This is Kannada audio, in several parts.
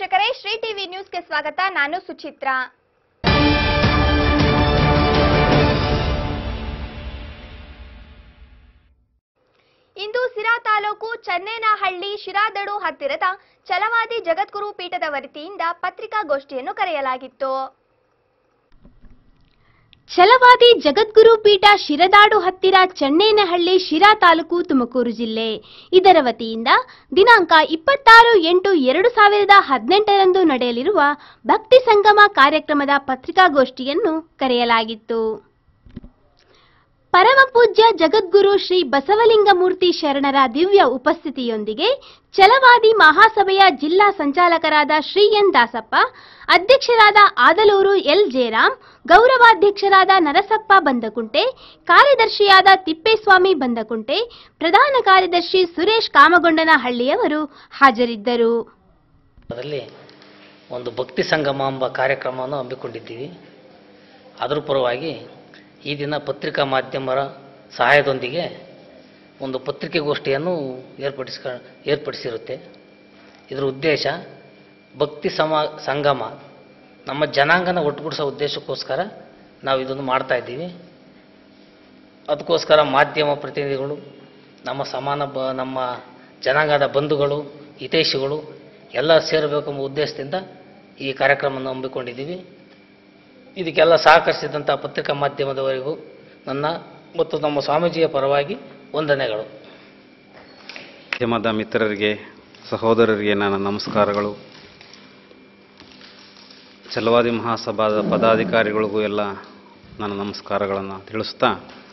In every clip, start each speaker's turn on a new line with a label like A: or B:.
A: ವೀಕ್ಷಕರೇ ಶ್ರೀ ಟಿವಿ ನ್ಯೂಸ್ಗೆ ಸ್ವಾಗತ ನಾನು ಸುಚಿತ್ರ ಇಂದು ಸಿರಾ ತಾಲೂಕು ಚನ್ನೇನಹಳ್ಳಿ ಶಿರಾದಡು ಹತ್ತಿರದ ಛಲವಾದಿ ಜಗದ್ಗುರು ಪೀಠದ ವತಿಯಿಂದ ಪತ್ರಿಕಾಗೋಷ್ಠಿಯನ್ನು ಕರೆಯಲಾಗಿತ್ತು ಛಲವಾದಿ ಜಗದ್ಗುರು ಪೀಠ ಶಿರದಾಡು ಹತ್ತಿರ ಚನ್ನೇನಹಳ್ಳಿ ಶಿರಾ ತಾಲೂಕು ತುಮಕೂರು ಜಿಲ್ಲೆ ಇದರ ವತಿಯಿಂದ ದಿನಾಂಕ ಇಪ್ಪತ್ತಾರು ಎಂಟು ಎರಡು ಸಾವಿರದ ಹದಿನೆಂಟರಂದು ನಡೆಯಲಿರುವ ಭಕ್ತಿ ಸಂಗಮ ಕಾರ್ಯಕ್ರಮದ ಪತ್ರಿಕಾಗೋಷ್ಠಿಯನ್ನು ಕರೆಯಲಾಗಿತ್ತು ಪರಮಪೂಜ್ಯ ಜಗದ್ಗುರು ಶ್ರೀ ಬಸವಲಿಂಗಮೂರ್ತಿ ಶರಣರ ದಿವ್ಯ ಉಪಸ್ಥಿತಿಯೊಂದಿಗೆ ಛಲವಾದಿ ಮಹಾಸಭೆಯ ಜಿಲ್ಲಾ ಸಂಚಾಲಕರಾದ ಶ್ರೀ ಎನ್ ದಾಸಪ್ಪ ಅಧ್ಯಕ್ಷರಾದ ಆದಲೂರು ಎಲ್ ಜಯರಾಮ್ ಗೌರವಾಧ್ಯಕ್ಷರಾದ ನರಸಪ್ಪ ಬಂದಕುಂಟೆ ಕಾರ್ಯದರ್ಶಿಯಾದ ತಿಪ್ಪೇಸ್ವಾಮಿ ಬಂದಕುಂಟೆ ಪ್ರಧಾನ ಕಾರ್ಯದರ್ಶಿ ಸುರೇಶ್ ಕಾಮಗೊಂಡನಹಳ್ಳಿಯವರು ಹಾಜರಿದ್ದರು
B: ಅದರಲ್ಲಿ ಒಂದು ಭಕ್ತಿ ಸಂಗಮ ಎಂಬ ಕಾರ್ಯಕ್ರಮವನ್ನು ಹಮ್ಮಿಕೊಂಡಿದ್ದೀವಿ ಅದರ ಪರವಾಗಿ ಈ ದಿನ ಪತ್ರಿಕಾ ಮಾಧ್ಯಮರ ಸಹಾಯದೊಂದಿಗೆ ಒಂದು ಪತ್ರಿಕೆಗೋಷ್ಠಿಯನ್ನು ಏರ್ಪಡಿಸ್ಕ ಏರ್ಪಡಿಸಿರುತ್ತೆ ಇದರ ಉದ್ದೇಶ ಭಕ್ತಿ ಸಮ ಸಂಗಮ ನಮ್ಮ ಜನಾಂಗನ ಒಟ್ಟುಗೂಡಿಸೋ ಉದ್ದೇಶಕ್ಕೋಸ್ಕರ ನಾವು ಇದನ್ನು ಮಾಡ್ತಾ ಇದ್ದೀವಿ ಅದಕ್ಕೋಸ್ಕರ ಮಾಧ್ಯಮ ಪ್ರತಿನಿಧಿಗಳು ನಮ್ಮ ಸಮಾನ ಬ ನಮ್ಮ ಜನಾಂಗದ ಬಂಧುಗಳು ಹಿತೈಷಿಗಳು ಎಲ್ಲ ಸೇರಬೇಕೆಂಬ ಉದ್ದೇಶದಿಂದ ಈ ಕಾರ್ಯಕ್ರಮವನ್ನು ಹಮ್ಮಿಕೊಂಡಿದ್ದೀವಿ ಇದಕ್ಕೆಲ್ಲ ಸಹಕರಿಸಿದಂಥ ಪತ್ರಿಕಾ ಮಾಧ್ಯಮದವರಿಗೂ ನನ್ನ ಮತ್ತು ನಮ್ಮ ಸ್ವಾಮೀಜಿಯ ಪರವಾಗಿ ವಂದನೆಗಳು
C: ಮಾಧ್ಯಮದ ಮಿತ್ರರಿಗೆ ಸಹೋದರರಿಗೆ ನನ್ನ ನಮಸ್ಕಾರಗಳು ಛಲವಾದಿ ಮಹಾಸಭಾದ ಪದಾಧಿಕಾರಿಗಳಿಗೂ ಎಲ್ಲ ನನ್ನ ನಮಸ್ಕಾರಗಳನ್ನು ತಿಳಿಸ್ತಾ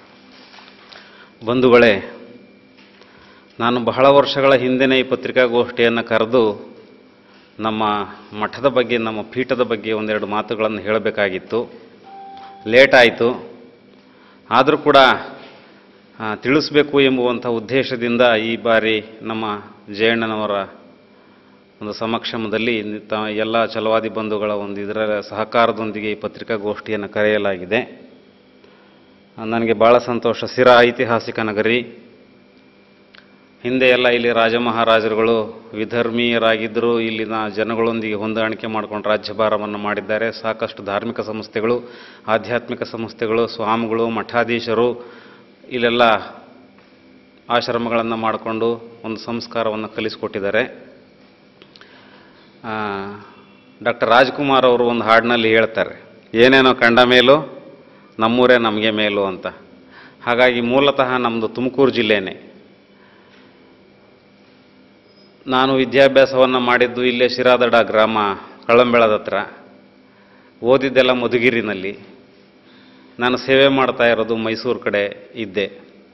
C: ಬಂಧುಗಳೇ ನಾನು ಬಹಳ ವರ್ಷಗಳ ಹಿಂದೆನೇ ಈ ಪತ್ರಿಕಾಗೋಷ್ಠಿಯನ್ನು ಕರೆದು ನಮ್ಮ ಮಠದ ಬಗ್ಗೆ ನಮ್ಮ ಪೀಠದ ಬಗ್ಗೆ ಒಂದೆರಡು ಮಾತುಗಳನ್ನು ಹೇಳಬೇಕಾಗಿತ್ತು ಲೇಟ್ ಆಯಿತು ಆದರೂ ಕೂಡ ಆ, ತಿಳಿಸ್ಬೇಕು ಎಂಬುವಂಥ ಉದ್ದೇಶದಿಂದ ಈ ಬಾರಿ ನಮ್ಮ ಜಯಣ್ಣನವರ ಒಂದು ಸಮಕ್ಷಮದಲ್ಲಿ ತ- ಎಲ್ಲ ಛಲವಾದಿ ಬಂಧುಗಳ ಒಂದು ಇದರ ಸಹಕಾರದೊಂದಿಗೆ ಈ ಪತ್ರಿಕಾಗೋಷ್ಠಿಯನ್ನು ಕರೆಯಲಾಗಿದೆ ಆ, ನನಗೆ ಭಾಳ ಸಂತೋಷ ಸಿರಾ ಐತಿಹಾಸಿಕ ನಗರಿ ಹಿಂದೆ ಎಲ್ಲ ಇಲ್ಲಿ ರಾಜ ಮಹಾರಾಜರುಗಳು ವಿಧರ್ಮೀಯರಾಗಿದ್ದರೂ ಇಲ್ಲಿನ ಜನಗಳೊಂದಿಗೆ ಹೊಂದಾಣಿಕೆ ಮಾಡಿಕೊಂಡು ರಾಜ್ಯಭಾರವನ್ನು ಮಾಡಿದ್ದಾರೆ ಸಾಕಷ್ಟು ಧಾರ್ಮಿಕ ಸಂಸ್ಥೆಗಳು ಆಧ್ಯಾತ್ಮಿಕ ಸಂಸ್ಥೆಗಳು ಸ್ವಾಮಿಗಳು ಮಠಾಧೀಶರು ಇಲ್ಲೆಲ್ಲ ಆಶ್ರಮಗಳನ್ನು ಮಾಡಿಕೊಂಡು ಒಂದು ಸಂಸ್ಕಾರವನ್ನು ಕಲಿಸಿಕೊಟ್ಟಿದ್ದಾರೆ ಡಾಕ್ಟರ್ ರಾಜ್ಕುಮಾರ್ ಅವರು ಒಂದು ಹಾಡಿನಲ್ಲಿ ಹೇಳ್ತಾರೆ ಏನೇನೋ ಕಂಡ ಮೇಲೂ ನಮ್ಮೂರೇ ನಮಗೆ ಮೇಲು ಅಂತ ಹಾಗಾಗಿ ಮೂಲತಃ ನಮ್ಮದು ತುಮಕೂರು ಜಿಲ್ಲೆನೇ ನಾನು ವಿದ್ಯಾಭ್ಯಾಸವನ್ನು ಮಾಡಿದ್ದು ಇಲ್ಲೇ ಶಿರಾದಡ ಗ್ರಾಮ ಕಳಂಬೆಳದ ಹತ್ರ ಓದಿದ್ದೆಲ್ಲ ಮಧುಗಿರಿನಲ್ಲಿ ನಾನು ಸೇವೆ ಮಾಡ್ತಾ ಇರೋದು ಮೈಸೂರು ಕಡೆ ಇದ್ದೆ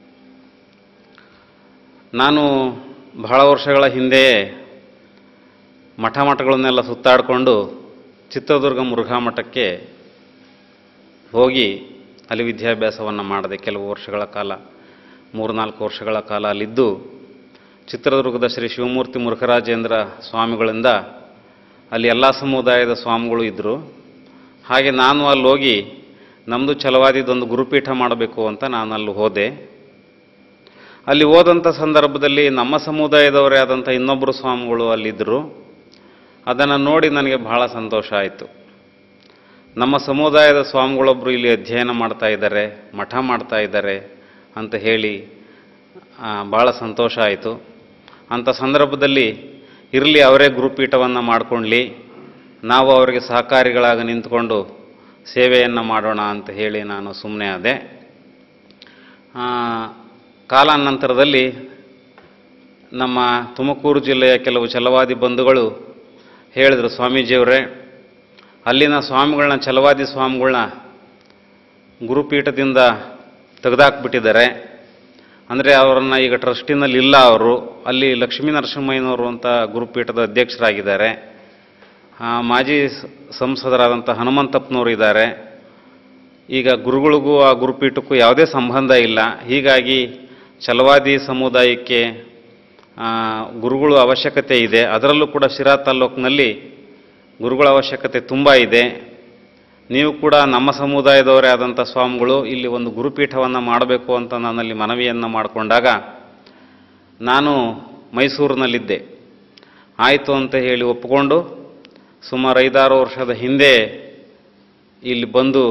C: ನಾನು ಬಹಳ ವರ್ಷಗಳ ಹಿಂದೆಯೇ ಮಠ ಮಠಗಳನ್ನೆಲ್ಲ ಸುತ್ತಾಡಿಕೊಂಡು ಚಿತ್ರದುರ್ಗ ಮುರುಘಾ ಮಠಕ್ಕೆ ಹೋಗಿ ಅಲ್ಲಿ ವಿದ್ಯಾಭ್ಯಾಸವನ್ನು ಮಾಡಿದೆ ಕೆಲವು ವರ್ಷಗಳ ಕಾಲ ಮೂರ್ನಾಲ್ಕು ವರ್ಷಗಳ ಕಾಲ ಅಲ್ಲಿದ್ದು ಚಿತ್ರದುರ್ಗದ ಶ್ರೀ ಶಿವಮೂರ್ತಿ ಮುರುಘರಾಜೇಂದ್ರ ಸ್ವಾಮಿಗಳಿಂದ ಅಲ್ಲಿ ಎಲ್ಲ ಸಮುದಾಯದ ಸ್ವಾಮಿಗಳು ಇದ್ದರು ಹಾಗೆ ನಾನು ಅಲ್ಲಿ ಹೋಗಿ ನಮ್ಮದು ಛಲವಾದಿದೊಂದು ಗುರುಪೀಠ ಮಾಡಬೇಕು ಅಂತ ನಾನು ಅಲ್ಲಿ ಹೋದೆ ಅಲ್ಲಿ ಹೋದಂಥ ಸಂದರ್ಭದಲ್ಲಿ ನಮ್ಮ ಸಮುದಾಯದವರೇ ಆದಂಥ ಇನ್ನೊಬ್ಬರು ಸ್ವಾಮಿಗಳು ಅಲ್ಲಿದ್ದರು ಅದನ್ನು ನೋಡಿ ನನಗೆ ಬಹಳ ಸಂತೋಷ ಆಯಿತು ನಮ್ಮ ಸಮುದಾಯದ ಸ್ವಾಮಿಗಳೊಬ್ಬರು ಇಲ್ಲಿ ಅಧ್ಯಯನ ಮಾಡ್ತಾ ಇದ್ದಾರೆ ಮಠ ಮಾಡ್ತಾ ಇದ್ದಾರೆ ಅಂತ ಹೇಳಿ ಆ, ಭಾಳ ಸಂತೋಷ ಆಯಿತು ಅಂಥ ಸಂದರ್ಭದಲ್ಲಿ ಇರಲಿ ಅವರೇ ಗುರುಪೀಠವನ್ನು ಮಾಡಿಕೊಳ್ಳಿ ನಾವು ಅವರಿಗೆ ಸಹಕಾರಿಗಳಾಗಿ ನಿಂತ್ಕೊಂಡು ಸೇವೆಯನ್ನು ಮಾಡೋಣ ಅಂತ ಹೇಳಿ ನಾನು ಸುಮ್ಮನೆ ಆದೆ ಆ, ಕಾಲಾನಂತರದಲ್ಲಿ ನಮ್ಮ ತುಮಕೂರು ಜಿಲ್ಲೆಯ ಕೆಲವು ಛಲವಾದಿ ಬಂಧುಗಳು ಹೇಳಿದರು ಸ್ವಾಮೀಜಿಯವರೇ ಅಲ್ಲಿನ ಸ್ವಾಮಿಗಳನ್ನ ಛಲವಾದಿ ಸ್ವಾಮಿಗಳನ್ನ ಗುರುಪೀಠದಿಂದ ತೆಗೆದಾಕ್ಬಿಟ್ಟಿದ್ದಾರೆ ಅಂದರೆ ಅವರನ್ನು ಈಗ ಟ್ರಸ್ಟಿನಲ್ಲಿ ಇಲ್ಲ ಅವರು ಅಲ್ಲಿ ಲಕ್ಷ್ಮೀ ನರಸಿಂಹಯ್ಯನವರು ಅಂತ ಗುರುಪೀಠದ ಅಧ್ಯಕ್ಷರಾಗಿದ್ದಾರೆ ಆ, ಮಾಜಿ ಸ- ಸಂಸದರಾದಂಥ ಹನುಮಂತಪ್ಪನವರು ಇದ್ದಾರೆ ಈಗ ಗುರುಗಳಿಗೂ ಆ ಗುರುಪೀಠಕ್ಕೂ ಯಾವುದೇ ಸಂಬಂಧ ಇಲ್ಲ ಹೀಗಾಗಿ ಛಲವಾದಿ ಸಮುದಾಯಕ್ಕೆ ಆ, ಗುರುಗಳು ಅವಶ್ಯಕತೆ ಇದೆ ಅದರಲ್ಲೂ ಕೂಡ ಶಿರಾ ತಾಲ್ಲೂಕಿನಲ್ಲಿ ಗುರುಗಳ ಅವಶ್ಯಕತೆ ತುಂಬ ಇದೆ ನೀವು ಕೂಡ ನಮ್ಮ ಸಮುದಾಯದವರೇ ಆದಂಥ ಸ್ವಾಮಿಗಳು ಇಲ್ಲಿ ಒಂದು ಗುರುಪೀಠವನ್ನು ಮಾಡಬೇಕು ಅಂತ ನನ್ನಲ್ಲಿ ಮನವಿಯನ್ನು ಮಾಡಿಕೊಂಡಾಗ ನಾನು ಮೈಸೂರಿನಲ್ಲಿದ್ದೆ ಆಯಿತು ಅಂತ ಹೇಳಿ ಒಪ್ಪಿಕೊಂಡು ಸುಮಾರು ಐದಾರು ವರ್ಷದ ಹಿಂದೆ ಇಲ್ಲಿ ಬಂದು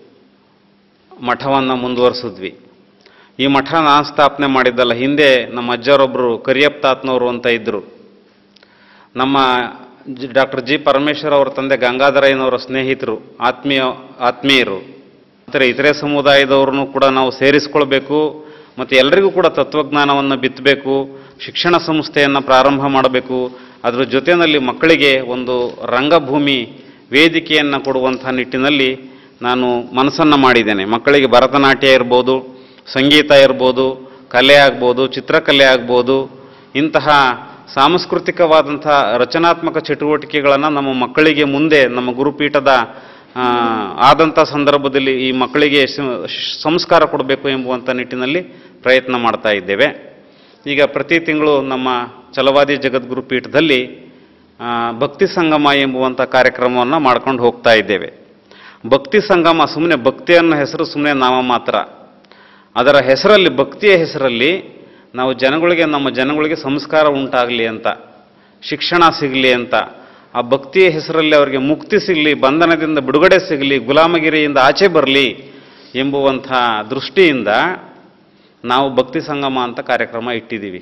C: ಮಠವನ್ನು ಮುಂದುವರಿಸಿದ್ವಿ ಈ ಮಠ ನಾನು ಸ್ಥಾಪನೆ ಮಾಡಿದ್ದಲ್ಲ ಹಿಂದೆ ನಮ್ಮ ಅಜ್ಜರೊಬ್ಬರು ಕರಿಯಪ್ಪ ತಾತ್ನವರು ಅಂತ ಇದ್ದರು ನಮ್ಮ ಜಿ ಡಾಕ್ಟರ್ ಜಿ ಪರಮೇಶ್ವರ್ ಅವರ ತಂದೆ ಗಂಗಾಧರಯ್ಯನವರ ಸ್ನೇಹಿತರು ಆತ್ಮೀಯ ಆತ್ಮೀಯರು ಇತರೆ ಇತರೆ ಸಮುದಾಯದವ್ರನ್ನೂ ಕೂಡ ನಾವು ಸೇರಿಸ್ಕೊಳ್ಬೇಕು ಮತ್ತು ಎಲ್ಲರಿಗೂ ಕೂಡ ತತ್ವಜ್ಞಾನವನ್ನು ಬಿತ್ತಬೇಕು ಶಿಕ್ಷಣ ಸಂಸ್ಥೆಯನ್ನು ಪ್ರಾರಂಭ ಮಾಡಬೇಕು ಅದರ ಜೊತೆಯಲ್ಲಿ ಮಕ್ಕಳಿಗೆ ಒಂದು ರಂಗಭೂಮಿ ವೇದಿಕೆಯನ್ನು ಕೊಡುವಂಥ ನಿಟ್ಟಿನಲ್ಲಿ ನಾನು ಮನಸ್ಸನ್ನು ಮಾಡಿದ್ದೇನೆ ಮಕ್ಕಳಿಗೆ ಭರತನಾಟ್ಯ ಇರ್ಬೋದು ಸಂಗೀತ ಇರ್ಬೋದು ಕಲೆ ಆಗ್ಬೋದು ಚಿತ್ರಕಲೆ ಆಗ್ಬೋದು ಇಂತಹ ಸಾಂಸ್ಕೃತಿಕವಾದಂಥ ರಚನಾತ್ಮಕ ಚಟುವಟಿಕೆಗಳನ್ನು ನಮ್ಮ ಮಕ್ಕಳಿಗೆ ಮುಂದೆ ನಮ್ಮ ಗುರುಪೀಠದ ಆ, ಆದಂಥ ಸಂದರ್ಭದಲ್ಲಿ ಈ ಮಕ್ಕಳಿಗೆ ಸ- ಸಂಸ್ಕಾರ ಕೊಡಬೇಕು ಎಂಬುವಂಥ ನಿಟ್ಟಿನಲ್ಲಿ ಪ್ರಯತ್ನ ಮಾಡ್ತಾ ಇದ್ದೇವೆ ಈಗ ಪ್ರತಿ ತಿಂಗಳು ನಮ್ಮ ಛಲವಾದಿ ಜಗದ್ಗುರು ಪೀಠದಲ್ಲಿ ಆ, ಭಕ್ತಿ ಸಂಗಮ ಎಂಬುವಂಥ ಕಾರ್ಯಕ್ರಮವನ್ನು ಮಾಡ್ಕೊಂಡು ಹೋಗ್ತಾ ಇದ್ದೇವೆ ಭಕ್ತಿ ಸಂಗಮ ಸುಮ್ಮನೆ ಭಕ್ತಿ ಅನ್ನೋ ಹೆಸರು ಸುಮ್ಮನೆ ನಾಮ ಮಾತ್ರ ಅದರ ಹೆಸರಲ್ಲಿ ಭಕ್ತಿಯ ಹೆಸರಲ್ಲಿ ನಾವು ಜನಗಳಿಗೆ ನಮ್ಮ ಜನಗಳಿಗೆ ಸಂಸ್ಕಾರ ಉಂಟಾಗಲಿ ಅಂತ ಶಿಕ್ಷಣ ಸಿಗಲಿ ಅಂತ ಆ ಭಕ್ತಿಯ ಹೆಸರಲ್ಲಿ ಅವರಿಗೆ ಮುಕ್ತಿ ಸಿಗಲಿ ಬಂಧನದಿಂದ ಬಿಡುಗಡೆ ಸಿಗಲಿ ಗುಲಾಮಗಿರಿಯಿಂದ ಆಚೆ ಬರಲಿ ಎಂಬುವಂಥ ದೃಷ್ಟಿಯಿಂದ ನಾವು ಭಕ್ತಿ ಸಂಗಮ ಅಂತ ಕಾರ್ಯಕ್ರಮ ಇಟ್ಟಿದ್ದೀವಿ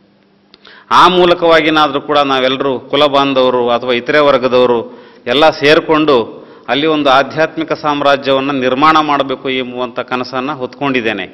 C: ಆ ಮೂಲಕವಾಗಿನಾದರೂ ಕೂಡ ನಾವೆಲ್ಲರೂ ಕುಲ ಬಾಂಧವರು ಅಥವಾ ಇತರೆ ವರ್ಗದವರು ಎಲ್ಲ ಸೇರಿಕೊಂಡು ಅಲ್ಲಿ ಒಂದು ಆಧ್ಯಾತ್ಮಿಕ ಸಾಮ್ರಾಜ್ಯವನ್ನು ನಿರ್ಮಾಣ ಮಾಡಬೇಕು ಎಂಬುವಂಥ ಕನಸನ್ನು ಹೊತ್ಕೊಂಡಿದ್ದೇನೆ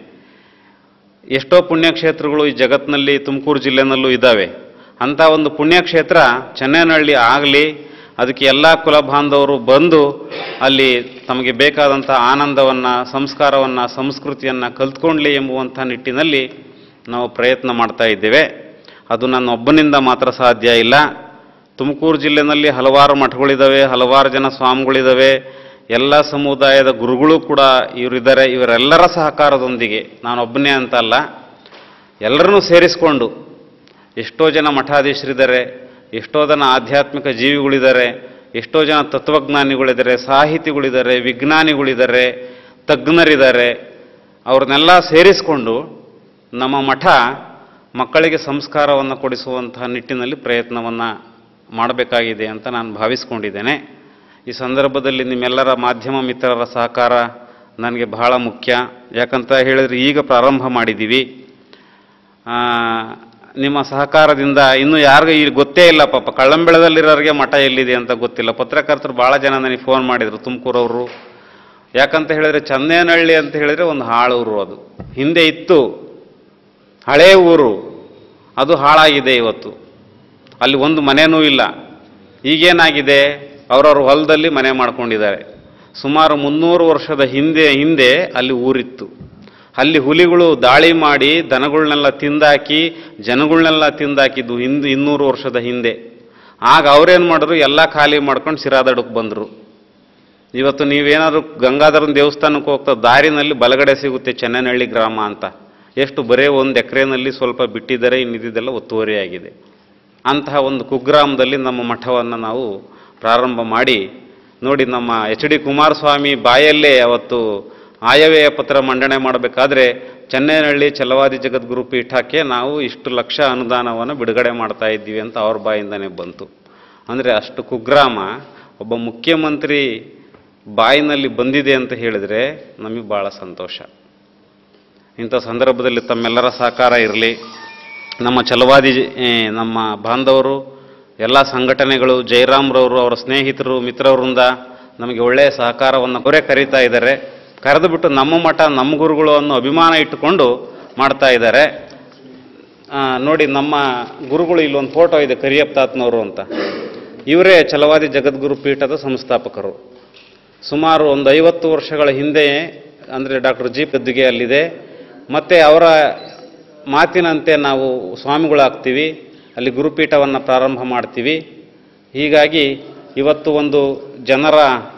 C: ಎಷ್ಟೋ ಪುಣ್ಯಕ್ಷೇತ್ರಗಳು ಈ ಜಗತ್ತಿನಲ್ಲಿ ತುಮಕೂರು ಜಿಲ್ಲೆನಲ್ಲೂ ಇದ್ದಾವೆ ಅಂಥ ಒಂದು ಪುಣ್ಯಕ್ಷೇತ್ರ ಚೆನ್ನೈನಹಳ್ಳಿ ಆಗಲಿ ಅದಕ್ಕೆ ಎಲ್ಲ ಕುಲ ಬಾಂಧವರು ಬಂದು ಅಲ್ಲಿ ತಮಗೆ ಬೇಕಾದಂಥ ಆನಂದವನ್ನು ಸಂಸ್ಕಾರವನ್ನು ಸಂಸ್ಕೃತಿಯನ್ನು ಕಲ್ತ್ಕೊಳ್ಳಿ ಎಂಬುವಂಥ ನಿಟ್ಟಿನಲ್ಲಿ ನಾವು ಪ್ರಯತ್ನ ಮಾಡ್ತಾ ಇದ್ದೇವೆ ಅದು ನನ್ನ ಒಬ್ಬನಿಂದ ಮಾತ್ರ ಸಾಧ್ಯ ಇಲ್ಲ ತುಮಕೂರು ಜಿಲ್ಲೆನಲ್ಲಿ ಹಲವಾರು ಮಠಗಳಿದ್ದಾವೆ ಹಲವಾರು ಜನ ಸ್ವಾಮಿಗಳಿದ್ದಾವೆ ಎಲ್ಲ ಸಮುದಾಯದ ಗುರುಗಳು ಕೂಡ ಇವರಿದ್ದಾರೆ ಇವರೆಲ್ಲರ ಸಹಕಾರದೊಂದಿಗೆ ನಾನೊಬ್ಬನೇ ಅಂತ ಅಲ್ಲ ಎಲ್ಲರನ್ನೂ ಸೇರಿಸಿಕೊಂಡು ಎಷ್ಟೋ ಜನ ಮಠಾಧೀಶರಿದ್ದಾರೆ ಎಷ್ಟೋ ಜನ ಆಧ್ಯಾತ್ಮಿಕ ಜೀವಿಗಳಿದ್ದಾರೆ ಎಷ್ಟೋ ಜನ ತತ್ವಜ್ಞಾನಿಗಳಿದ್ದಾರೆ ಸಾಹಿತಿಗಳಿದ್ದಾರೆ ವಿಜ್ಞಾನಿಗಳಿದ್ದಾರೆ ತಜ್ಞರಿದ್ದಾರೆ ಅವ್ರನ್ನೆಲ್ಲ ಸೇರಿಸಿಕೊಂಡು ನಮ್ಮ ಮಠ ಮಕ್ಕಳಿಗೆ ಸಂಸ್ಕಾರವನ್ನು ಕೊಡಿಸುವಂತಹ ನಿಟ್ಟಿನಲ್ಲಿ ಪ್ರಯತ್ನವನ್ನು ಮಾಡಬೇಕಾಗಿದೆ ಅಂತ ನಾನು ಭಾವಿಸ್ಕೊಂಡಿದ್ದೇನೆ ಈ ಸಂದರ್ಭದಲ್ಲಿ ನಿಮ್ಮೆಲ್ಲರ ಮಾಧ್ಯಮ ಮಿತ್ರರ ಸಹಕಾರ ನನಗೆ ಬಹಳ ಮುಖ್ಯ ಯಾಕಂತ ಹೇಳಿದ್ರೆ ಈಗ ಪ್ರಾರಂಭ ಮಾಡಿದ್ದೀವಿ ಆ, ನಿಮ್ಮ ಸಹಕಾರದಿಂದ ಇನ್ನೂ ಯಾರಿಗೂ ಈಗ ಗೊತ್ತೇ ಇಲ್ಲ ಪಾಪ ಕಳ್ಳಂಬೆಳದಲ್ಲಿರೋರಿಗೆ ಮಠ ಎಲ್ಲಿದೆ ಅಂತ ಗೊತ್ತಿಲ್ಲ ಪತ್ರಕರ್ತರು ಭಾಳ ಜನ ನನಗೆ ಫೋನ್ ಮಾಡಿದರು ತುಮಕೂರವರು ಯಾಕಂತ ಹೇಳಿದ್ರೆ ಚಂದೇನಹಳ್ಳಿ ಅಂತ ಹೇಳಿದ್ರೆ ಒಂದು ಹಾಳೂರು ಅದು ಹಿಂದೆ ಇತ್ತು ಹಳೇ ಊರು ಅದು ಹಾಳಾಗಿದೆ ಇವತ್ತು ಅಲ್ಲಿ ಒಂದು ಮನೆನೂ ಇಲ್ಲ ಈಗೇನಾಗಿದೆ ಅವರವ್ರ ಹೊಲದಲ್ಲಿ ಮನೆ ಮಾಡ್ಕೊಂಡಿದ್ದಾರೆ ಸುಮಾರು ಮುನ್ನೂರು ವರ್ಷದ ಹಿಂದೆ ಹಿಂದೆ ಅಲ್ಲಿ ಊರಿತ್ತು ಅಲ್ಲಿ ಹುಲಿಗಳು ದಾಳಿ ಮಾಡಿ ದನಗಳನ್ನೆಲ್ಲ ತಿಂದಾಕಿ ಜನಗಳನ್ನೆಲ್ಲ ತಿಂದಾಕಿದ್ದು ಹಿಂದೆ ಇನ್ನೂರು ವರ್ಷದ ಹಿಂದೆ ಆಗ ಅವ್ರೇನು ಮಾಡಿದ್ರು ಎಲ್ಲ ಖಾಲಿ ಮಾಡ್ಕೊಂಡು ಸಿರಾದಡಕ್ಕೆ ಬಂದರು ಇವತ್ತು ನೀವೇನಾದರೂ ಗಂಗಾಧರನ ದೇವಸ್ಥಾನಕ್ಕೆ ಹೋಗ್ತಾ ದಾರಿನಲ್ಲಿ ಬಲಗಡೆ ಸಿಗುತ್ತೆ ಚೆನ್ನನಹಳ್ಳಿ ಗ್ರಾಮ ಅಂತ ಎಷ್ಟು ಬರೇ ಒಂದು ಎಕರೆನಲ್ಲಿ ಸ್ವಲ್ಪ ಬಿಟ್ಟಿದ್ದಾರೆ ಇನ್ನಿದ್ದೆಲ್ಲ ಒತ್ತುವರಿಯಾಗಿದೆ ಅಂತಹ ಒಂದು ಕುಗ್ರಾಮದಲ್ಲಿ ನಮ್ಮ ಮಠವನ್ನು ನಾವು ಪ್ರಾರಂಭ ಮಾಡಿ ನೋಡಿ ನಮ್ಮ ಎಚ್ ಡಿ ಕುಮಾರಸ್ವಾಮಿ ಬಾಯಲ್ಲೇ ಅವತ್ತು ಆಯವ್ಯಯ ಪತ್ರ ಮಂಡನೆ ಮಾಡಬೇಕಾದ್ರೆ ಚೆನ್ನೈನಹಳ್ಳಿ ಛಲವಾದಿ ಜಗದ್ಗುರು ಪೀಠಕ್ಕೆ ನಾವು ಇಷ್ಟು ಲಕ್ಷ ಅನುದಾನವನ್ನು ಬಿಡುಗಡೆ ಮಾಡ್ತಾ ಇದ್ದೀವಿ ಅಂತ ಅವ್ರ ಬಾಯಿಂದನೇ ಬಂತು ಅಂದರೆ ಅಷ್ಟು ಕುಗ್ರಾಮ ಒಬ್ಬ ಮುಖ್ಯಮಂತ್ರಿ ಬಾಯಿನಲ್ಲಿ ಬಂದಿದೆ ಅಂತ ಹೇಳಿದರೆ ನಮಗೆ ಭಾಳ ಸಂತೋಷ ಇಂಥ ಸಂದರ್ಭದಲ್ಲಿ ತಮ್ಮೆಲ್ಲರ ಸಹಕಾರ ಇರಲಿ ನಮ್ಮ ಛಲವಾದಿ ಏ, ನಮ್ಮ ಬಾಂಧವರು ಎಲ್ಲ ಸಂಘಟನೆಗಳು ಜಯರಾಮ್ರವರು ಅವರ ಸ್ನೇಹಿತರು ಮಿತ್ರವೃಂದ ನಮಗೆ ಒಳ್ಳೆಯ ಸಹಕಾರವನ್ನು ಕೊರೆ ಕರೀತಾ ಇದ್ದಾರೆ ಕರೆದು ಬಿಟ್ಟು ನಮ್ಮ ಮಠ ನಮ್ಮ ಗುರುಗಳು ಅನ್ನೋ ಅಭಿಮಾನ ಇಟ್ಟುಕೊಂಡು ಮಾಡ್ತಾ ಇದ್ದಾರೆ ಆ, ನೋಡಿ ನಮ್ಮ ಗುರುಗಳು ಇಲ್ಲೊಂದು ಫೋಟೋ ಇದೆ ಕರಿಯಪ್ಪ ತಾತ್ನವರು ಅಂತ ಇವರೇ ಛಲವಾದಿ ಜಗದ್ಗುರು ಪೀಠದ ಸಂಸ್ಥಾಪಕರು ಸುಮಾರು ಒಂದು ಐವತ್ತು ವರ್ಷಗಳ ಹಿಂದೆ ಅಂದರೆ ಡಾಕ್ಟರ್ ಜಿ ಗದ್ದುಗೆ ಅಲ್ಲಿದೆ ಮತ್ತು ಅವರ ಮಾತಿನಂತೆ ನಾವು ಸ್ವಾಮಿಗಳಾಗ್ತೀವಿ ಅಲ್ಲಿ ಗುರುಪೀಠವನ್ನು ಪ್ರಾರಂಭ ಮಾಡ್ತೀವಿ ಹೀಗಾಗಿ ಇವತ್ತು ಒಂದು ಜನರ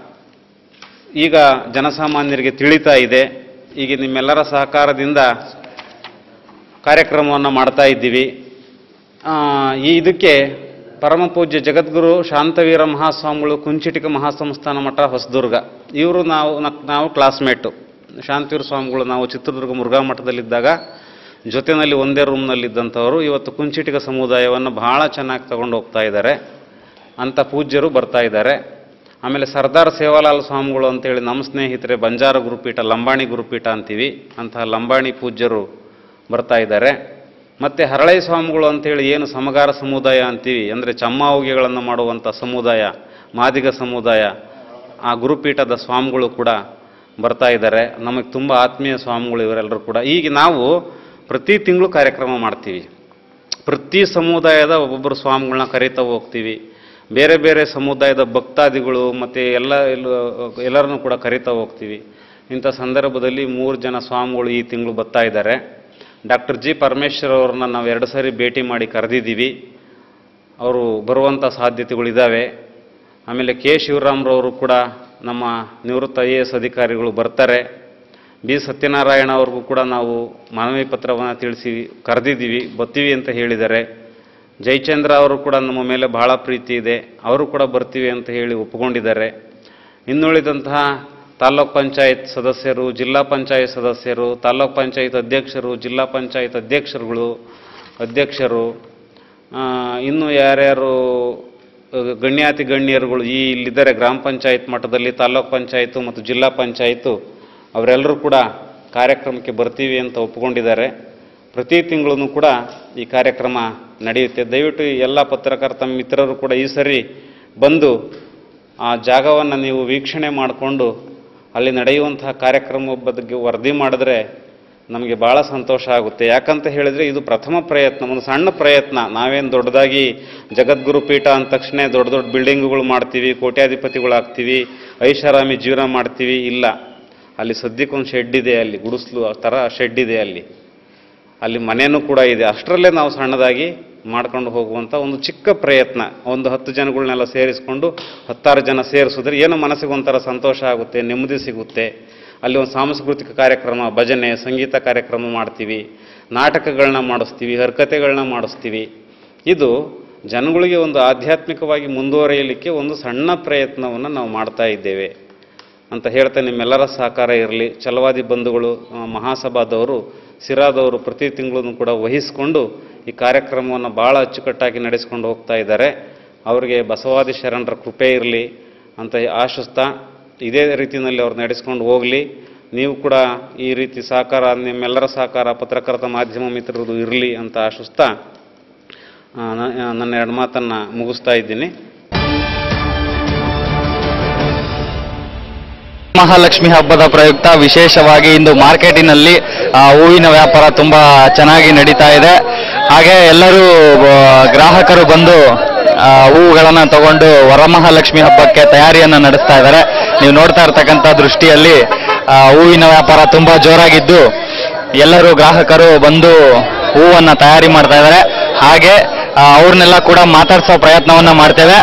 C: ಈಗ ಜನಸಾಮಾನ್ಯರಿಗೆ ತಿಳಿತಾ ಇದೆ ಈಗ ನಿಮ್ಮೆಲ್ಲರ ಸಹಕಾರದಿಂದ ಕಾರ್ಯಕ್ರಮವನ್ನು ಮಾಡ್ತಾ ಇದ್ದೀವಿ ಆ, ಈ ಇದಕ್ಕೆ ಪರಮ ಪೂಜ್ಯ ಜಗದ್ಗುರು ಶಾಂತವೀರ ಮಹಾಸ್ವಾಮಿಗಳು ಕುಂಚಿಟಿಕ ಮಹಾಸಂಸ್ಥಾನ ಮಠ ಹೊಸದುರ್ಗ ಇವರು ನಾವು ನಕ್- ನಾವು ಕ್ಲಾಸ್ಮೇಟು ಶಾಂತಿವೀರ ಸ್ವಾಮಿಗಳು ನಾವು ಚಿತ್ರದುರ್ಗ ಮುರುಘಾ ಮಠದಲ್ಲಿದ್ದಾಗ ಜೊತೆಯಲ್ಲಿ ಒಂದೇ ರೂಮ್ನಲ್ಲಿದ್ದಂಥವರು ಇವತ್ತು ಕುಂಚಿಟಿಕ ಸಮುದಾಯವನ್ನು ಬಹಳ ಚೆನ್ನಾಗಿ ತಗೊಂಡು ಹೋಗ್ತಾ ಇದ್ದಾರೆ ಅಂಥ ಪೂಜ್ಯರು ಬರ್ತಾ ಇದ್ದಾರೆ ಆಮೇಲೆ ಸರ್ದಾರ್ ಸೇವಾಲಾಲ್ ಸ್ವಾಮಿಗಳು ಅಂತೇಳಿ ನಮ್ಮ ಸ್ನೇಹಿತರೆ ಬಂಜಾರ ಗುರುಪೀಠ ಲಂಬಾಣಿ ಗುರುಪೀಠ ಅಂತೀವಿ ಅಂತಹ ಲಂಬಾಣಿ ಪೂಜ್ಯರು ಬರ್ತಾ ಇದ್ದಾರೆ ಮತ್ತು ಹರಳೈ ಸ್ವಾಮಿಗಳು ಅಂತೇಳಿ ಏನು ಸಮಗಾರ ಸಮುದಾಯ ಅಂತೀವಿ ಅಂದರೆ ಚಮ್ಮಾವುಗೆಗಳನ್ನು ಮಾಡುವಂಥ ಸಮುದಾಯ ಮಾದಿಗ ಸಮುದಾಯ ಆ ಗುರುಪೀಠದ ಸ್ವಾಮಿಗಳು ಕೂಡ ಬರ್ತಾ ಇದ್ದಾರೆ ನಮಗೆ ತುಂಬ ಆತ್ಮೀಯ ಸ್ವಾಮಿಗಳು ಇವರೆಲ್ಲರೂ ಕೂಡ ಈಗ ನಾವು ಪ್ರತಿ ತಿಂಗಳು ಕಾರ್ಯಕ್ರಮ ಮಾಡ್ತೀವಿ ಪ್ರತಿ ಸಮುದಾಯದ ಒಬ್ಬೊಬ್ಬರು ಸ್ವಾಮಿಗಳನ್ನ ಕರೀತಾ ಹೋಗ್ತೀವಿ ಬೇರೆ ಬೇರೆ ಸಮುದಾಯದ ಭಕ್ತಾದಿಗಳು ಮತ್ತು ಎಲ್ಲ ಎಲ್ಲ- ಎಲ್ಲರನ್ನೂ ಕೂಡ ಕರೀತಾ ಹೋಗ್ತೀವಿ ಇಂಥ ಸಂದರ್ಭದಲ್ಲಿ ಮೂರು ಜನ ಸ್ವಾಮಿಗಳು ಈ ತಿಂಗಳು ಬರ್ತಾ ಇದ್ದಾರೆ ಡಾಕ್ಟರ್ ಜಿ ಪರಮೇಶ್ವರ್ ಅವ್ರನ್ನ ನಾವು ಎರಡು ಸಾರಿ ಭೇಟಿ ಮಾಡಿ ಕರೆದಿದ್ದೀವಿ ಅವರು ಬರುವಂಥ ಸಾಧ್ಯತೆಗಳಿದ್ದಾವೆ ಆಮೇಲೆ ಕೆ ಶಿವರಾಮ್ರವರು ಕೂಡ ನಮ್ಮ ನಿವೃತ್ತ ಐ ಎ ಎಸ್ ಅಧಿಕಾರಿಗಳು ಬರ್ತಾರೆ ಬಿ ಸತ್ಯನಾರಾಯಣ ಅವ್ರಿಗೂ ಕೂಡ ನಾವು ಮನವಿ ಪತ್ರವನ್ನು ತಿಳಿಸಿ ಕರೆದಿದ್ದೀವಿ ಬರ್ತೀವಿ ಅಂತ ಹೇಳಿದ್ದಾರೆ ಜಯಚಂದ್ರ ಅವರು ಕೂಡ ನಮ್ಮ ಮೇಲೆ ಬಹಳ ಪ್ರೀತಿ ಇದೆ ಅವರು ಕೂಡ ಬರ್ತೀವಿ ಅಂತ ಹೇಳಿ ಒಪ್ಪಿಕೊಂಡಿದ್ದಾರೆ ಇನ್ನುಳಿದಂತಹ ತಾಲ್ಲೂಕ್ ಪಂಚಾಯತ್ ಸದಸ್ಯರು ಜಿಲ್ಲಾ ಪಂಚಾಯತ್ ಸದಸ್ಯರು ತಾಲ್ಲೂಕ್ ಪಂಚಾಯತ್ ಅಧ್ಯಕ್ಷರು ಜಿಲ್ಲಾ ಪಂಚಾಯತ್ ಅಧ್ಯಕ್ಷರುಗಳು ಅಧ್ಯಕ್ಷರು ಆ, ಇನ್ನು ಯಾರ್ಯಾರು ಅಹ್, ಗಣ್ಯಾತಿ ಗಣ್ಯರುಗಳು ಈ ಇಲ್ಲಿದ್ದಾರೆ ಗ್ರಾಮ ಪಂಚಾಯತ್ ಮಟ್ಟದಲ್ಲಿ ತಾಲ್ಲೂಕ್ ಪಂಚಾಯತು ಮತ್ತು ಜಿಲ್ಲಾ ಪಂಚಾಯತು ಅವರೆಲ್ಲರೂ ಕೂಡ ಕಾರ್ಯಕ್ರಮಕ್ಕೆ ಬರ್ತೀವಿ ಅಂತ ಒಪ್ಪಿಕೊಂಡಿದ್ದಾರೆ ಪ್ರತಿ ತಿಂಗಳೂ ಕೂಡ ಈ ಕಾರ್ಯಕ್ರಮ ನಡೆಯುತ್ತೆ ದಯವಿಟ್ಟು ಈ ಎಲ್ಲ ಪತ್ರಕರ್ತ ಮಿತ್ರರು ಕೂಡ ಈ ಸರಿ ಬಂದು ಆ ಜಾಗವನ್ನು ನೀವು ವೀಕ್ಷಣೆ ಮಾಡಿಕೊಂಡು ಅಲ್ಲಿ ನಡೆಯುವಂತಹ ಕಾರ್ಯಕ್ರಮ ಬಗ್ಗೆ ವರದಿ ಮಾಡಿದ್ರೆ ನಮಗೆ ಭಾಳ ಸಂತೋಷ ಆಗುತ್ತೆ ಯಾಕಂತ ಹೇಳಿದರೆ ಇದು ಪ್ರಥಮ ಪ್ರಯತ್ನ ಒಂದು ಸಣ್ಣ ಪ್ರಯತ್ನ ನಾವೇನು ದೊಡ್ಡದಾಗಿ ಜಗದ್ಗುರು ಪೀಠ ಅಂದ ತಕ್ಷಣ ದೊಡ್ಡ ದೊಡ್ಡ ಬಿಲ್ಡಿಂಗುಗಳು ಮಾಡ್ತೀವಿ ಕೋಟ್ಯಾಧಿಪತಿಗಳಾಗ್ತೀವಿ ಐಷಾರಾಮಿ ಜೀವನ ಮಾಡ್ತೀವಿ ಇಲ್ಲ ಅಲ್ಲಿ ಸದ್ಯಕ್ಕೊಂದು ಶೆಡ್ ಇದೆ ಅಲ್ಲಿ ಗುಡಿಸ್ಲು ಆ ಥರ ಶೆಡ್ ಇದೆ ಅಲ್ಲಿ ಅಲ್ಲಿ ಮನೆಯೂ ಕೂಡ ಇದೆ ಅಷ್ಟರಲ್ಲೇ ನಾವು ಸಣ್ಣದಾಗಿ ಮಾಡ್ಕೊಂಡು ಹೋಗುವಂಥ ಒಂದು ಚಿಕ್ಕ ಪ್ರಯತ್ನ ಒಂದು ಹತ್ತು ಜನಗಳನ್ನೆಲ್ಲ ಸೇರಿಸ್ಕೊಂಡು ಹತ್ತಾರು ಜನ ಸೇರಿಸಿದ್ರೆ ಏನೋ ಮನಸ್ಸಿಗೆ ಒಂಥರ ಸಂತೋಷ ಆಗುತ್ತೆ ನೆಮ್ಮದಿ ಸಿಗುತ್ತೆ ಅಲ್ಲಿ ಒಂದು ಸಾಂಸ್ಕೃತಿಕ ಕಾರ್ಯಕ್ರಮ ಭಜನೆ ಸಂಗೀತ ಕಾರ್ಯಕ್ರಮ ಮಾಡ್ತೀವಿ ನಾಟಕಗಳನ್ನ ಮಾಡಿಸ್ತೀವಿ ಹರಕತೆಗಳನ್ನ ಮಾಡಿಸ್ತೀವಿ ಇದು ಜನಗಳಿಗೆ ಒಂದು ಆಧ್ಯಾತ್ಮಿಕವಾಗಿ ಮುಂದುವರಿಯಲಿಕ್ಕೆ ಒಂದು ಸಣ್ಣ ಪ್ರಯತ್ನವನ್ನು ನಾವು ಮಾಡ್ತಾ ಇದ್ದೇವೆ ಅಂತ ಹೇಳ್ತಾ ನಿಮ್ಮೆಲ್ಲರ ಸಹಕಾರ ಇರಲಿ ಛಲವಾದಿ ಬಂಧುಗಳು ಆ, ಮಹಾಸಭಾದವರು ಸಿರಾದವರು ಪ್ರತಿ ತಿಂಗಳು ಕೂಡ ವಹಿಸಿಕೊಂಡು ಈ ಕಾರ್ಯಕ್ರಮವನ್ನು ಭಾಳ ಅಚ್ಚುಕಟ್ಟಾಗಿ ನಡೆಸ್ಕೊಂಡು ಹೋಗ್ತಾ ಇದ್ದಾರೆ ಅವರಿಗೆ ಬಸವಾದಿ ಶರಣರ ಕೃಪೆ ಇರಲಿ ಅಂತ ಆಶಿಸ್ತಾ ಇದೇ ರೀತಿಯಲ್ಲಿ ಅವ್ರು ನಡೆಸ್ಕೊಂಡು ಹೋಗಲಿ ನೀವು ಕೂಡ ಈ ರೀತಿ ಸಹಕಾರ ನಿಮ್ಮೆಲ್ಲರ ಸಹಕಾರ ಪತ್ರಕರ್ತ ಮಾಧ್ಯಮ ಮಿತ್ರರು ಇರಲಿ ಅಂತ ಆಶಿಸ್ತಾ ಆ, ನ- ನನ್ನ ಎರಡು ಮಾತನ್ನು ಮುಗಿಸ್ತಾ ಇದ್ದೀನಿ
D: ಮಹಾಲಕ್ಷ್ಮಿ ಹಬ್ಬದ ಪ್ರಯುಕ್ತ ವಿಶೇಷವಾಗಿ ಇಂದು ಮಾರ್ಕೆಟಿನಲ್ಲಿ ಆ, ಹೂವಿನ ವ್ಯಾಪಾರ ತುಂಬಾ ಚೆನ್ನಾಗಿ ನಡೀತಾ ಇದೆ ಹಾಗೆ ಎಲ್ಲರೂ ಆ, ಗ್ರಾಹಕರು ಬಂದು ಆ, ಹೂವುಗಳನ್ನ ತಗೊಂಡು ವರಮಹಾಲಕ್ಷ್ಮಿ ಹಬ್ಬಕ್ಕೆ ತಯಾರಿಯನ್ನ ನಡೆಸ್ತಾ ಇದ್ದಾರೆ ನೀವು ನೋಡ್ತಾ ಇರ್ತಕ್ಕಂಥ ದೃಷ್ಟಿಯಲ್ಲಿ ಆ, ಹೂವಿನ ವ್ಯಾಪಾರ ತುಂಬಾ ಜೋರಾಗಿದ್ದು ಎಲ್ಲರೂ ಗ್ರಾಹಕರು ಬಂದು ಹೂವನ್ನ ತಯಾರಿ ಮಾಡ್ತಾ ಇದ್ದಾರೆ ಹಾಗೆ ಆ, ಅವ್ರನ್ನೆಲ್ಲ ಕೂಡ ಮಾತಾಡ್ಸೋ ಪ್ರಯತ್ನವನ್ನ ಮಾಡ್ತೇವೆ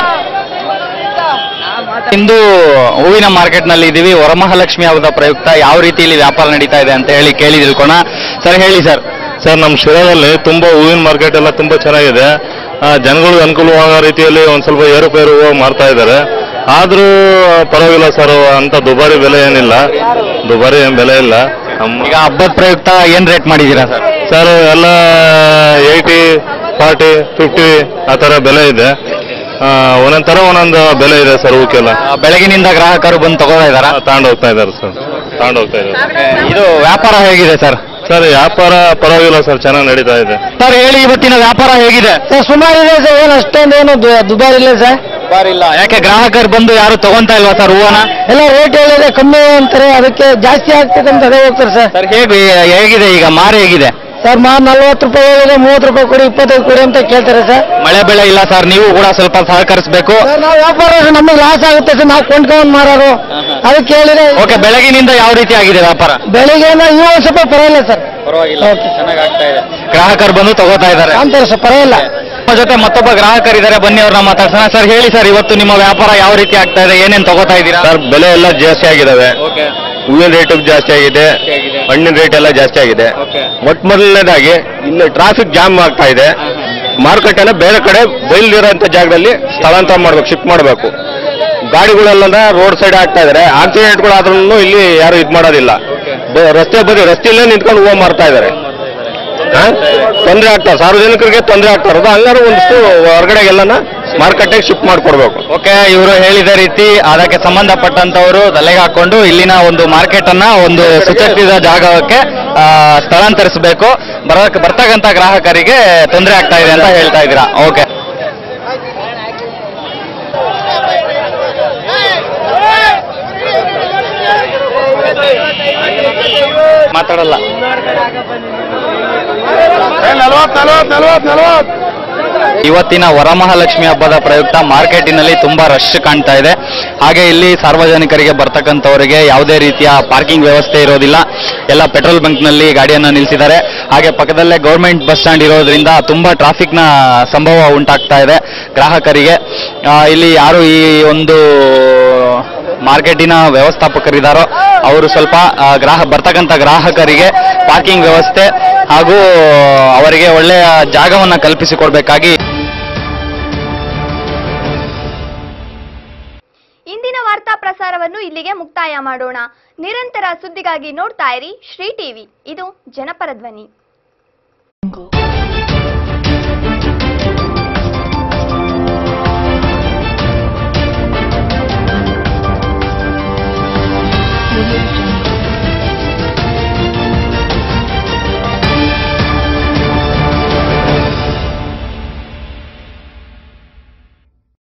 D: ಇಂದು ಹೂವಿನ ಮಾರ್ಕೆಟ್ ನಲ್ಲಿ ಇದ್ದೀವಿ ವರಮಹಾಲಕ್ಷ್ಮಿ ಹಬ್ಬದ ಪ್ರಯುಕ್ತ ಯಾವ ರೀತಿಯಲ್ಲಿ ವ್ಯಾಪಾರ ನಡೀತಾ ಇದೆ ಅಂತ ಹೇಳಿ ಕೇಳಿ ತಿಳ್ಕೋಣ ಸರ್ ಹೇಳಿ ಸರ್
E: ಸರ್ ನಮ್ಮ ಶಿರಾದಲ್ಲಿ ತುಂಬಾ ಹೂವಿನ ಮಾರ್ಕೆಟ್ ಎಲ್ಲ ತುಂಬಾ ಚೆನ್ನಾಗಿದೆ ಆ, ಜನಗಳಿಗೆ ಅನುಕೂಲವಾಗೋ ರೀತಿಯಲ್ಲಿ ಒಂದ್ ಸ್ವಲ್ಪ ಏರುಪೇರು ಮಾರ್ತಾ ಇದ್ದಾರೆ ಆದ್ರೂ ಪರವಾಗಿಲ್ಲ ಸರ್ ಅಂತ ದುಬಾರಿ ಬೆಲೆ ಏನಿಲ್ಲ ದುಬಾರಿ ಏನ್ ಬೆಲೆ ಇಲ್ಲ ನಮ್ಮ
D: ಈಗ ಹಬ್ಬದ ಪ್ರಯುಕ್ತ ಏನ್ ರೇಟ್ ಮಾಡಿದ್ದೀರಾ ಸರ್
E: ಸರ್ ಎಲ್ಲ ಏಯ್ಟಿ ಫಾರ್ಟಿ ಫಿಫ್ಟಿ ಆ ಥರ ಬೆಲೆ ಇದೆ ಆ, ಒಂದೊಂದ್ ಥರ ಒಂದೊಂದು ಬೆಲೆ ಇದೆ ಸರ್ ಹೂಕೆಲ್ಲ
D: ಆ, ಬೆಳಗಿನಿಂದ ಗ್ರಾಹಕರು ಬಂದು ತಗೋತಾ ಇದ್ದಾರಾ
E: ತಗೊಂಡು ಹೋಗ್ತಾ ಇದ್ದಾರೆ ಸರ್ ತಗೊಂಡು ಹೋಗ್ತಾ ಇದ್ದಾರೆ
D: ಇದು ವ್ಯಾಪಾರ ಹೇಗಿದೆ ಸರ್
E: ಸರ್ ವ್ಯಾಪಾರ ಪರವಾಗಿಲ್ಲ ಸರ್ ಚೆನ್ನಾಗಿ ನಡೀತಾ ಇದೆ
D: ಸರ್ ಹೇಳಿ ಇವತ್ತಿನ ವ್ಯಾಪಾರ ಹೇಗಿದೆ
F: ಸರ್ ಸುಮಾರು ಇದೆ ಸರ್ ಏನು ಅಷ್ಟೊಂದೇನು ದು- ದುಬಾರಿ ಇಲ್ಲ ಸರ್
D: ಇಲ್ಲ ಯಾಕೆ ಗ್ರಾಹಕರು ಬಂದು ಯಾರು ತಗೊಂತಾ ಇಲ್ವಾ ಸರ್ ಹೂವನ
F: ಎಲ್ಲ ರೇಟ್ ಹೇಳಿದ್ರೆ ಕಮ್ಮಿ ಅಂತಾರೆ ಅದಕ್ಕೆ ಜಾಸ್ತಿ ಆಗ್ತದೆ ಅಂತ ಅದೇ ಹೋಗ್ತಾರೆ ಸರ್
D: ಸರ್ ಹೇಗೆ ಹೇಗಿದೆ ಈಗ ಮಾರು ಹೇಗಿದೆ
F: ಸರ್ ಮಾ ನಲ್ವತ್ತು ರೂಪಾಯಿ ಹೇಳಿದ್ರೆ ಮೂವತ್ತು ರೂಪಾಯಿ ಕೊಡಿ ಇಪ್ಪತ್ತೈದು ಕೊಡಿ ಅಂತ ಕೇಳ್ತಾರೆ ಸರ್
D: ಮಳೆ ಬೆಳೆ ಇಲ್ಲ ಸರ್ ನೀವು ಕೂಡ ಸ್ವಲ್ಪ ಸಹಕರಿಸಬೇಕು
F: ಸರ್ ನಾವು ವ್ಯಾಪಾರ ನಮಗೆ ಲಾಸ್ ಆಗುತ್ತೆ ಸರ್ ನಾವು ಕೊಂಡ್ಕೊಂಡು ಮಾರೋರು ಅದಕ್ಕೆ ಹೇಳಿದ್ರೆ
D: ಓಕೆ ಬೆಳಗಿನಿಂದ ಯಾವ ರೀತಿ ಆಗಿದೆ ವ್ಯಾಪಾರ
F: ಬೆಳಿಗ್ಗೆ ಇನ್ನೂ ಒಂದ್ ಸ್ವಲ್ಪ ಪರವಾಗಿಲ್ಲ ಸರ್
D: ಪರವಾಗಿಲ್ಲ
F: Okay.
D: ಚೆನ್ನಾಗಿ ಆಗ್ತಾ ಇದೆ ಗ್ರಾಹಕರು ಬಂದು ತಗೋತಾ ಇದ್ದಾರೆ
F: ಕಾಣ್ತಾರೆ ಸರ್ ಪರವಾಗಿಲ್ಲ
D: ನಮ್ಮ ಜೊತೆ ಮತ್ತೊಬ್ಬ ಗ್ರಾಹಕರಿದ್ದಾರೆ ಬನ್ನಿ ಅವ್ರನ್ನ ಮಾತಾಡ್ಸೋಣ ಸರ್ ಹೇಳಿ ಸರ್ ಇವತ್ತು ನಿಮ್ಮ ವ್ಯಾಪಾರ ಯಾವ ರೀತಿ ಆಗ್ತಾ ಇದೆ ಏನೇನ್ ತಗೋತಾ ಇದ್ದೀರಾ
E: ಸರ್ ಬೆಲೆ ಎಲ್ಲ ಜಾಸ್ತಿ ಆಗಿದಾವೆ ಹೂವಿನ ರೇಟ್ ಜಾಸ್ತಿ ಆಗಿದೆ ಹಣ್ಣಿನ ರೇಟ್ ಎಲ್ಲ ಜಾಸ್ತಿ ಆಗಿದೆ ಮೊಟ್ಟ ಮೊದಲನೇದಾಗಿ ಇಲ್ಲಿ ಟ್ರಾಫಿಕ್ ಜಾಮ್ ಆಗ್ತಾ ಇದೆ ಮಾರ್ಕೆಟ್ ಅನ್ನ ಬೇರೆ ಕಡೆ ಬಯಲಿರೋಂಥ ಜಾಗದಲ್ಲಿ ಸ್ಥಳಾಂತರ ಮಾಡ್ಬೇಕು ಶಿಫ್ಟ್ ಮಾಡಬೇಕು ಗಾಡಿಗಳೆಲ್ಲ ರೋಡ್ ಸೈಡ್ ಆಗ್ತಾ ಇದಾರೆ ಆಕ್ಸಿಡೆಂಟ್ಗಳು ಆದ್ರೂ ಇಲ್ಲಿ ಯಾರು ಇದು ಮಾಡೋದಿಲ್ಲ ಬ- ರಸ್ತೆ ಬದಿ ರಸ್ತೆಯಲ್ಲೇ ನಿಂತ್ಕೊಂಡು ಹೂವು ಮಾರ್ತಾ ಇದ್ದಾರೆ ತೊಂದರೆ ಆಗ್ತಾ ಸಾರ್ವಜನಿಕರಿಗೆ ತೊಂದರೆ ಆಗ್ತಾ ಇರೋದು ಹಂಗಾರು ಒಂದಿಷ್ಟು ಹೊರಗಡೆ ಎಲ್ಲನ ಮಾರ್ಕೆಟಿಗೆ ಶಿಫ್ಟ್ ಮಾಡಿಕೊಡ್ಬೇಕು
D: ಓಕೆ ಇವರು ಹೇಳಿದ ರೀತಿ ಅದಕ್ಕೆ ಸಂಬಂಧಪಟ್ಟಂತವರು ತಲೆಗೆ ಹಾಕೊಂಡು ಇಲ್ಲಿನ ಒಂದು ಮಾರ್ಕೆಟ್ ಅನ್ನ ಒಂದು ಸುಚರಿಸಿದ ಜಾಗಕ್ಕೆ ಆ, ಸ್ಥಳಾಂತರಿಸಬೇಕು ಬರಕ್ ಬರ್ತಕ್ಕಂತ ಗ್ರಾಹಕರಿಗೆ ತೊಂದರೆ ಆಗ್ತಾ ಇದೆ ಅಂತ ಹೇಳ್ತಾ ಇದ್ದೀರಾ ಓಕೆ ಮಾತಾಡಲ್ಲ ಇವತ್ತಿನ ವರಮಹಾಲಕ್ಷ್ಮಿ ಹಬ್ಬದ ಪ್ರಯುಕ್ತ ಮಾರ್ಕೆಟಿನಲ್ಲಿ ತುಂಬಾ ರಶ್ ಕಾಣ್ತಾ ಇದೆ ಹಾಗೆ ಇಲ್ಲಿ ಸಾರ್ವಜನಿಕರಿಗೆ ಬರ್ತಕ್ಕಂಥವರಿಗೆ ಯಾವುದೇ ರೀತಿಯ ಪಾರ್ಕಿಂಗ್ ವ್ಯವಸ್ಥೆ ಇರೋದಿಲ್ಲ ಎಲ್ಲ ಪೆಟ್ರೋಲ್ ಬಂಕ್ನಲ್ಲಿ ಗಾಡಿಯನ್ನು ನಿಲ್ಲಿಸಿದ್ದಾರೆ ಹಾಗೆ ಪಕ್ಕದಲ್ಲೇ ಗೌರ್ಮೆಂಟ್ ಬಸ್ ಸ್ಟ್ಯಾಂಡ್ ಇರೋದ್ರಿಂದ ತುಂಬಾ ಟ್ರಾಫಿಕ್ನ ಸಂಭವ ಉಂಟಾಗ್ತಾ ಇದೆ ಗ್ರಾಹಕರಿಗೆ ಆ, ಇಲ್ಲಿ ಯಾರು ಈ ಒಂದು ಮಾರ್ಕೆಟಿನ ವ್ಯವಸ್ಥಾಪಕರಿದ್ದಾರೋ ಅವರು ಸ್ವಲ್ಪ ಆ, ಗ್ರಾಹ ಬರ್ತಕ್ಕಂಥ ಗ್ರಾಹಕರಿಗೆ ಪಾರ್ಕಿಂಗ್ ವ್ಯವಸ್ಥೆ ಹಾಗೂ ಅವರಿಗೆ ಒಳ್ಳೆಯ ಜಾಗವನ್ನು ಕಲ್ಪಿಸಿಕೊಡ್ಬೇಕಾಗಿ
G: ಇಂದಿನ ವಾರ್ತಾ ಪ್ರಸಾರವನ್ನು ಇಲ್ಲಿಗೆ ಮುಕ್ತಾಯ ಮಾಡೋಣ ನಿರಂತರ ಸುದ್ದಿಗಾಗಿ ನೋಡ್ತಾ ಇರಿ ಶ್ರೀ ಟಿವಿ ಇದು ಜನಪರ ಧ್ವನಿ
H: Audio Jungle.